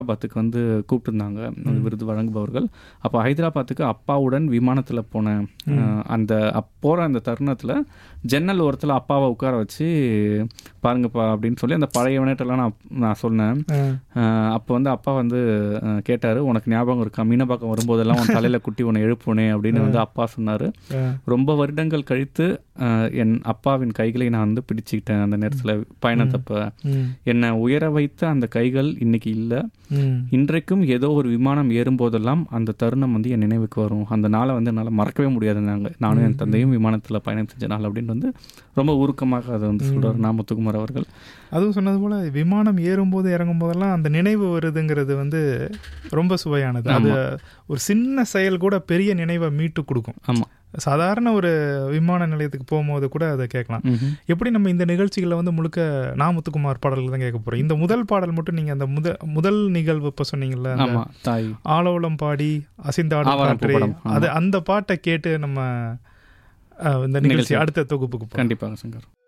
ஹைதராபாத்துக்கு வந்து கூப்பிட்டுருந்தாங்க அந்த விருது வழங்குபவர்கள் அப்போ ஹைதராபாத்துக்கு அப்பாவுடன் விமானத்தில் போனேன் அஹ் அந்த அப் போகிற அந்த தருணத்தில் ஜன்னல் ஓரத்தில் அப்பாவை உட்கார வச்சு பாருங்கப்பா அப்படின்னு சொல்லி அந்த பழைய வினைட்டெல்லாம் நான் நான் சொன்னேன் அப்போ வந்து அப்பா வந்து கேட்டார் உனக்கு ஞாபகம் இருக்கா மீனப்பாக்கம் வரும்போதெல்லாம் உன் தலையில் குட்டி உன்னை எழுப்புனே அப்படின்னு வந்து அப்பா சொன்னார் ரொம்ப வருடங்கள் கழித்து அஹ், என் அப்பாவின் கைகளை நான் வந்து பிடிச்சிக்கிட்டேன் அந்த நேரத்தில் பயணத்தப்ப என்னை உயர வைத்த அந்த கைகள் இன்னைக்கு இல்லை இன்றைக்கும் ஏதோ ஒரு விமானம் ஏறும்போதெல்லாம் அந்த தருணம் வந்து என் நினைவுக்கு வரும் அந்த நாளை வந்து என்னால் மறக்கவே முடியாது நாங்கள் நானும் என் தந்தையும் விமானத்தில் பயணம் செஞ்ச நாள் அப்படின்னு வந்து ரொம்ப உருக்கமாக அதை வந்து சொல்கிறார் நாமத்துக்குமார் அவர்கள் அதுவும் சொன்னது போல விமானம் ஏறும்போது இறங்கும் போதெல்லாம் அந்த நினைவு வருதுங்கிறது வந்து ரொம்ப சுவையானது அது ஒரு சின்ன செயல் கூட பெரிய நினைவை மீட்டு கொடுக்கும் ஆமாம் சாதாரண ஒரு விமான நிலையத்துக்கு போகும்போது கூட அதை கேட்கலாம் எப்படி நம்ம இந்த நிகழ்ச்சிகளை வந்து முழுக்க நாமுத்துக்குமார் பாடல்கள் தான் கேட்க போறோம் இந்த முதல் பாடல் மட்டும் நீங்க அந்த முத முதல் நிகழ்வு இப்ப சொன்னீங்கல்ல அந்த ஆமாம் தாய் ஆலோலம் பாடி அசிந்தாடும் ஆவாரம் காற்றே பூப்படம். ஆமா. அது அந்த பாட்டை கேட்டு நம்ம அஹ், இந்த நிகழ்ச்சி நிகழ்ச்சி. அடுத்த தொகுப்புக்கு போகலாம். கண்டிப்பாக சங்கர்